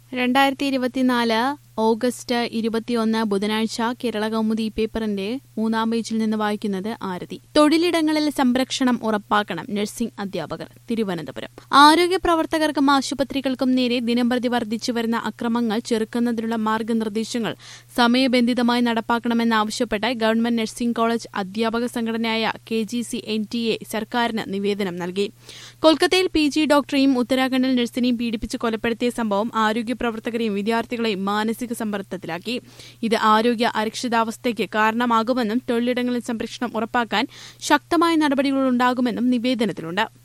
രണ്ടായിരത്തി ഇരുപത്തിനാല് ഓഗസ്റ്റ് ഇരുപത്തിയൊന്ന് ബുധനാഴ്ച കേരള കൗമുദി പേപ്പറിന്റെ മൂന്നാം പേജിൽ നിന്ന് വായിക്കുന്നത് ആരതി തൊഴിലിടങ്ങളിൽ സംരക്ഷണം ഉറപ്പാക്കണം നഴ്സിംഗ് അധ്യാപകർ തിരുവനന്തപുരം ആരോഗ്യ പ്രവർത്തകർക്കും ആശുപത്രികൾക്കും നേരെ ദിനംപ്രതി വർദ്ധിച്ചു വരുന്ന അക്രമങ്ങൾ ചെറുക്കുന്നതിനുള്ള മാർഗനിർദ്ദേശങ്ങൾ സമയബന്ധിതമായി നടപ്പാക്കണമെന്നാവശ്യപ്പെട്ട് ഗവൺമെന്റ് നഴ്സിംഗ് കോളേജ് അധ്യാപക സംഘടനയായ K G C N T A സർക്കാരിന് നിവേദനം നൽകി കൊൽക്കത്തയിൽ പി ജി ഡോക്ടറെയും ഉത്തരാഖണ്ഡിൽ നഴ്സിനെയും പീഡിപ്പിച്ച് കൊലപ്പെടുത്തിയ സംഭവം ആരോഗ്യ പ്രവർത്തകരെയും വിദ്യാർത്ഥികളെയും മാനസിക സമ്മർദ്ദത്തിലാക്കി ഇത് ആരോഗ്യ അരക്ഷിതാവസ്ഥയ്ക്ക് കാരണമാകുമെന്നും തൊഴിലിടങ്ങളിൽ സംരക്ഷണം ഉറപ്പാക്കാൻ ശക്തമായ നടപടികളുണ്ടാകുമെന്നും നിവേദനത്തിലുണ്ട്